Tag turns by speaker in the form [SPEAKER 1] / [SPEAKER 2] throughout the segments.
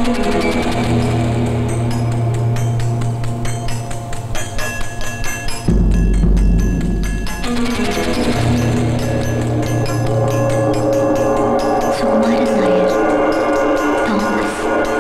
[SPEAKER 1] Sukumaran Nair Thomas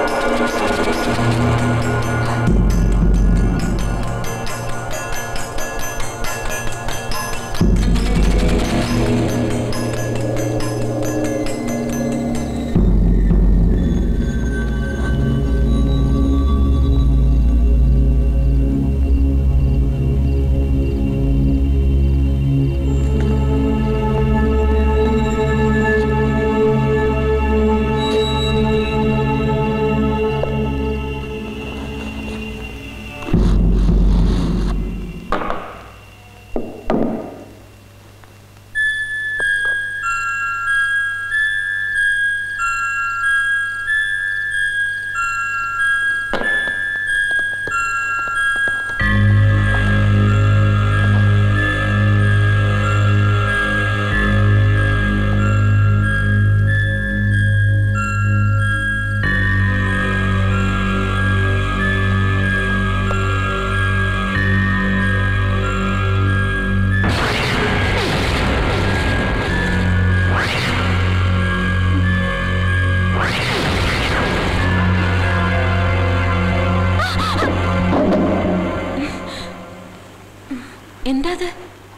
[SPEAKER 2] എന്താ അത്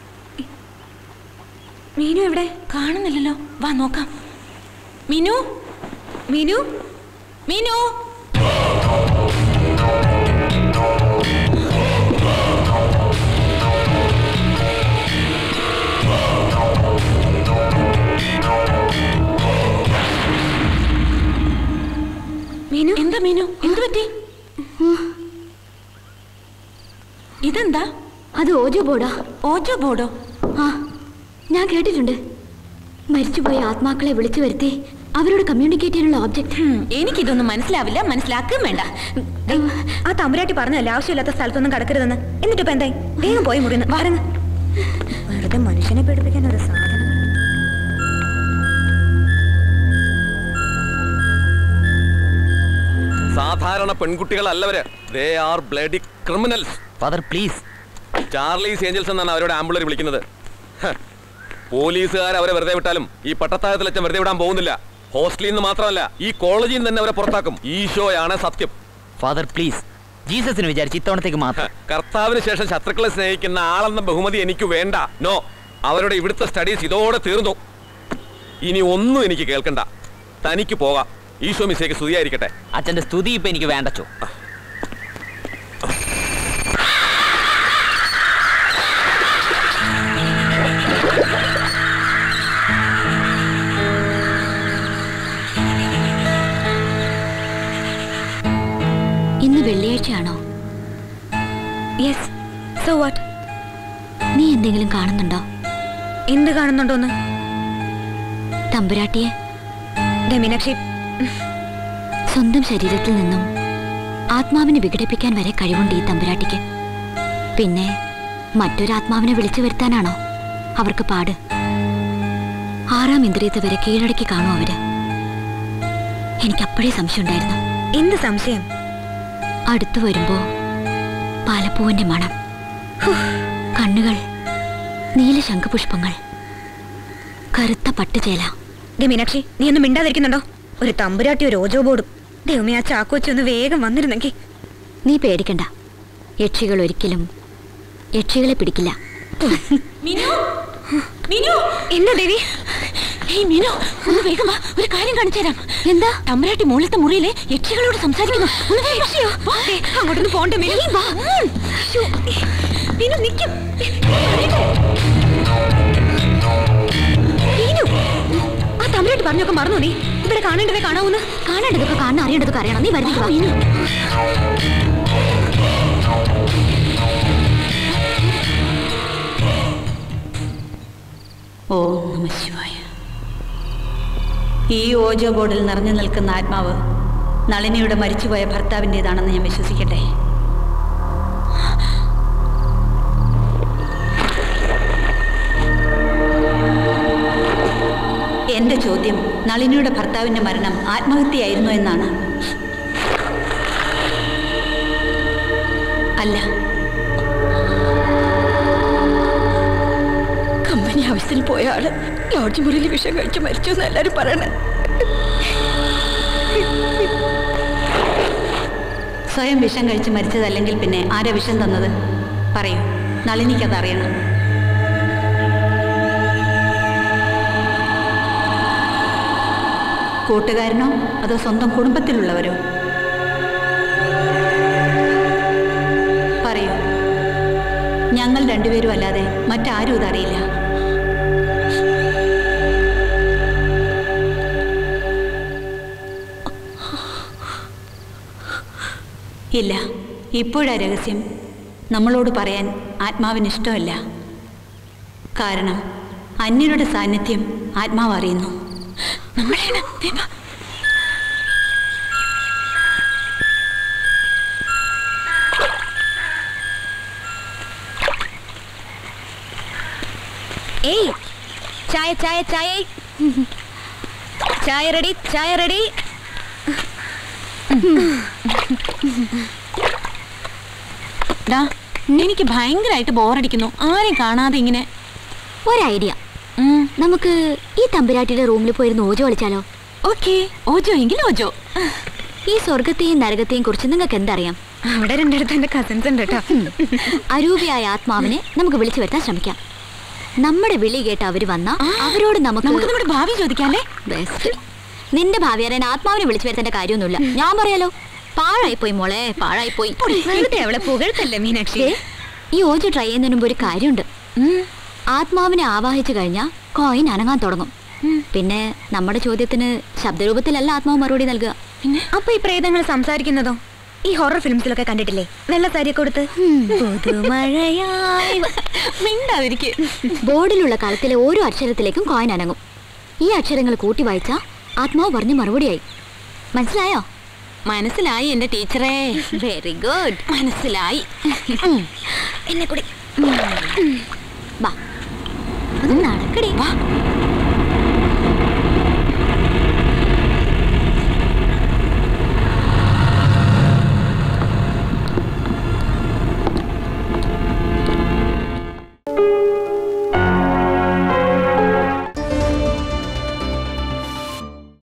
[SPEAKER 3] മീനു എവിടെ
[SPEAKER 2] കാണുന്നില്ലല്ലോ വാ നോക്കാം മീനു
[SPEAKER 3] മീനു
[SPEAKER 2] മീനു
[SPEAKER 3] മീനു
[SPEAKER 2] എന്താ മീനു എന്ത് പറ്റി ഇതെന്താ
[SPEAKER 1] അത് ഓജോ ബോർഡാ
[SPEAKER 2] ഓജോ ബോർഡോ
[SPEAKER 1] ആ ഞാൻ കേട്ടിട്ടുണ്ട് മരിച്ചുപോയ ആത്മാക്കളെ വിളിച്ചു വരുത്തി അവരോട് കമ്മ്യൂണിക്കേറ്റ് ചെയ്യാനുള്ള ഓബ്ജക്റ്റ്
[SPEAKER 2] ഹും, എനിക്കിതൊന്നും മനസ്സിലാവില്ല മനസ്സിലാക്കുകയും വേണ്ട
[SPEAKER 3] ആ തമ്പുരാട്ടി പറഞ്ഞല്ലേ ആവശ്യമില്ലാത്ത സ്ഥലത്തൊന്നും കിടക്കരുതെന്ന് എന്നിട്ട് ഇപ്പൊ എന്തായി വേഗം പോയി മുറിന്ന് വാരങ്ങ് വെറുതെ മനുഷ്യനെ പേടിപ്പിക്കാൻ ഒരു സാധനം
[SPEAKER 4] സാധാരണ പെൺകുട്ടികളല്ലവര് they are bloody criminals
[SPEAKER 5] father please
[SPEAKER 4] Charlie's Angels എന്നാണ് അവരുടെ ആംബുലർ വിളിക്കുന്നത് ഹ്. പോലീസുകാർ അവരെ വെറുതെ വിട്ടാലും ഈ പട്ടത്താഴത്തിലച്ഛൻ വെറുതെ വിടാൻ പോകുന്നില്ല ഹോസ്റ്റലിൽ നിന്ന് മാത്രമല്ല ഈ കോളേജിൽ നിന്ന് തന്നെ അവരെ പുറത്താക്കും ഈശോയാണ് സത്യം
[SPEAKER 5] ഫാദർ പ്ലീസ് ജീസസിന് വിചാരിച്ച് ഇത്തവണത്തേക്ക്
[SPEAKER 4] ഹ,
[SPEAKER 5] മാത്രം
[SPEAKER 4] കർത്താവിന് ശേഷം ശത്രുക്കളെ സ്നേഹിക്കുന്ന ആളെന്ന ബഹുമതി എനിക്ക് വേണ്ട നോ അവരുടെ ഇവിടുത്തെ സ്റ്റഡീസ് ഇതോടെ തീർന്നു ഇനി ഒന്നും എനിക്ക് കേൾക്കണ്ട തനിക്ക് പോകാം ഈശോ മിസ്സേക്ക് സ്തുതിയായിരിക്കട്ടെ
[SPEAKER 5] അച്ഛന്റെ സ്തുതി ഇപ്പൊ എനിക്ക് വേണ്ടച്ചോ
[SPEAKER 1] ഇന്ന് വെള്ളിയാഴ്ചയാണോ
[SPEAKER 3] യെസ് സോ വാട്ട്
[SPEAKER 1] നീ എന്തെങ്കിലും കാണുന്നുണ്ടോ
[SPEAKER 3] എന്ത് കാണുന്നുണ്ടോന്ന്
[SPEAKER 1] തമ്പുരാട്ടിയെ
[SPEAKER 3] ദേ മീനാക്ഷി
[SPEAKER 1] സ്വന്തം ശരീരത്തിൽ നിന്നും ആത്മാവിനെ വിഘടിപ്പിക്കാൻ വരെ കഴിവുണ്ട് ഈ തമ്പുരാട്ടിക്ക് പിന്നെ മറ്റൊരാത്മാവിനെ വിളിച്ചു വരുത്താനാണോ അവർക്ക് പാട് ആറാം ഇന്ദ്രിയത്തെ വരെ കീഴടക്കി കാണും അവര് എനിക്കപ്പോഴേ സംശയമുണ്ടായിരുന്നു
[SPEAKER 3] എന്ത് സംശയം
[SPEAKER 1] അടുത്തു വരുമ്പോ പാലപ്പൂവിന്റെ മണം ഹു, കണ്ണുകൾ നീല ശംഖുപുഷ്പങ്ങൾ കറുത്ത പട്ടുചേല
[SPEAKER 3] ദേ മീനാക്ഷി നീ ഒന്നും മിണ്ടാതിരിക്കുന്നുണ്ടോ ഒരു തമ്പുരാട്ടി ഒരു ഓജോ ബോർഡും ദൈവമേ ആ ചാക്കോച്ചി ഒന്ന് വേഗം വന്നിരുന്നെങ്കിൽ
[SPEAKER 1] നീ പേടിക്കണ്ട യക്ഷികൾ ഒരിക്കലും യക്ഷികളെ പിടിക്കില്ല
[SPEAKER 2] മീനു മീനു
[SPEAKER 3] എന്താ ദേവി
[SPEAKER 2] ഏയ് മീനു ഒന്ന് വേഗം വാ ഒരു കാര്യം കാണിച്ചു തരാം എന്താ തമ്പുരാട്ടി മുകളിലത്തെ മുറിയിലെ യക്ഷികളോട് സംസാരിക്കുന്നു ഒന്ന് വേഗം വാ.
[SPEAKER 3] ദേ, അങ്ങോട്ടൊന്ന് പോണ്ട മീനു
[SPEAKER 2] വാ. ഉം.
[SPEAKER 3] ശ്ശോ, മീനു നിക്കും മീനു ആ തമ്പുരാട്ടി പറഞ്ഞൊക്കെ മറന്നു നീ ഇവിടെ കാണേണ്ടതേ കാണാവൂന്ന്
[SPEAKER 1] കാണേണ്ടതൊക്കെ കാണണം അറിയേണ്ടതൊക്കെ അറിയണം നീ വരുന്നില്ല വാ.
[SPEAKER 6] ഓം നമ ശിവായ ഈ ഓജോ ബോർഡിൽ നിറഞ്ഞു നിൽക്കുന്ന ആത്മാവ് നളിനിയുടെ മരിച്ചുപോയ ഭർത്താവിൻ്റെതാണെന്ന് ഞാൻ വിശ്വസിക്കട്ടെ എന്റെ ചോദ്യം നളിനിയുടെ ഭർത്താവിന്റെ മരണം ആത്മഹത്യയായിരുന്നു എന്നാണ് അല്ല
[SPEAKER 2] കമ്പനി ആവശ്യത്തിന് പോയ ആള് ലോഡ്ജ് മുറിയിൽ വിഷം കഴിച്ച് മരിച്ചു എന്ന് എല്ലാരും പറയണേ
[SPEAKER 6] സ്വയം വിഷം കഴിച്ച് മരിച്ചതല്ലെങ്കിൽ പിന്നെ ആരാ വിഷം തന്നത് പറയൂ നളിനിക്കത് അറിയണം കൂട്ടുകാരനോ അതോ സ്വന്തം കുടുംബത്തിലുള്ളവരോ പറയൂ ഞങ്ങൾ രണ്ടുപേരും അല്ലാതെ മറ്റാരും ഇതറിയില്ല ഇല്ല ഇപ്പോഴാ രഹസ്യം നമ്മളോട് പറയാൻ ആത്മാവിന് ഇഷ്ടമല്ല കാരണം അന്യരുടെ സാന്നിധ്യം ആത്മാവ് അറിയുന്നു
[SPEAKER 2] നമ്മളെയാണ് ദേ വാ.
[SPEAKER 3] ഏയ് ചായ ചായ ചായ ചായ റെഡി ചായ റെഡി
[SPEAKER 2] ഡാ എനിക്ക് ഭയങ്കരമായിട്ട് ബോറടിക്കുന്നു ആരെയും കാണാതെ ഇങ്ങനെ
[SPEAKER 1] ഒരു ഐഡിയ
[SPEAKER 2] ഉം,
[SPEAKER 1] നമുക്ക് ഈ തമ്പുരാട്ടിയുടെ റൂമിൽ പോയിരുന്ന് ഓജോ കളിച്ചാലോ
[SPEAKER 2] ഓക്കേ ഓജോ എങ്കിൽ ഓജോ
[SPEAKER 1] ഈ സ്വർഗത്തെയും നരകത്തെയും കുറിച്ച് നിങ്ങൾക്ക് എന്തറിയാം
[SPEAKER 3] അവിടെ രണ്ടിടത്ത് എന്റെ കസിൻസ് ഉണ്ട് കേട്ടോ
[SPEAKER 1] അരൂപിയായ ആത്മാവിനെ നമുക്ക് വിളിച്ചു വരുത്താൻ ശ്രമിക്കാം നമ്മുടെ വിളി കേട്ട് അവര് വന്ന അവരോട്
[SPEAKER 2] നമുക്ക്
[SPEAKER 1] നമുക്ക്
[SPEAKER 2] നമ്മുടെ ഭാവി ചോദിക്കാല്ലേ
[SPEAKER 1] ബെസ്റ്റ് നിന്റെ ഭാവി അറിയാൻ ആത്മാവിനെ വിളിച്ചു വരുത്തേണ്ട കാര്യമൊന്നുമില്ല ഞാൻ പറയാലോ പാഴായിപ്പോയി മോളെ പാഴായിപ്പോയി
[SPEAKER 3] വെറുതെ അവളെ പുകഴ്ത്തല്ലേ മീനാക്ഷി
[SPEAKER 1] ദേ, ഈ ഓജ് ട്രൈ ചെയ്യുന്നതിന് മുമ്പ് ഒരു കാര്യമുണ്ട്
[SPEAKER 2] ഉം,
[SPEAKER 1] ആത്മാവിനെ ആവാഹിച്ചു കഴിഞ്ഞാൽ കോയിൻ അനങ്ങാൻ തുടങ്ങും പിന്നെ നമ്മുടെ ചോദ്യത്തിന് ശബ്ദരൂപത്തിലല്ല ആത്മാവ് മറുപടി നൽകുക
[SPEAKER 2] പിന്നെ
[SPEAKER 3] അപ്പൊ ഈ പ്രേതങ്ങൾ സംസാരിക്കുന്നതോ ഈ ഹൊറർ ഫിലിംസിലൊക്കെ കണ്ടിട്ടില്ലേ വെള്ള സാരിയൊക്കെ കൊടുത്ത് പുതുമഴയായി വ-
[SPEAKER 2] മിണ്ടാതിരിക്കെ
[SPEAKER 1] ബോർഡിലുള്ള കളത്തിലെ ഓരോ അക്ഷരത്തിലേക്കും കോയിൻ അനങ്ങും ഈ അക്ഷരങ്ങൾ കൂട്ടി വായിച്ചാൽ ആത്മാവ് പറഞ്ഞ് മറുപടിയായി മനസ്സിലായോ
[SPEAKER 2] മനസ്സിലായി എന്റെ ടീച്ചറേ
[SPEAKER 1] വെരി ഗുഡ്
[SPEAKER 2] മനസ്സിലായി
[SPEAKER 3] എന്നെ കൂടി
[SPEAKER 1] വാ അത് നടക്കടി
[SPEAKER 2] വാ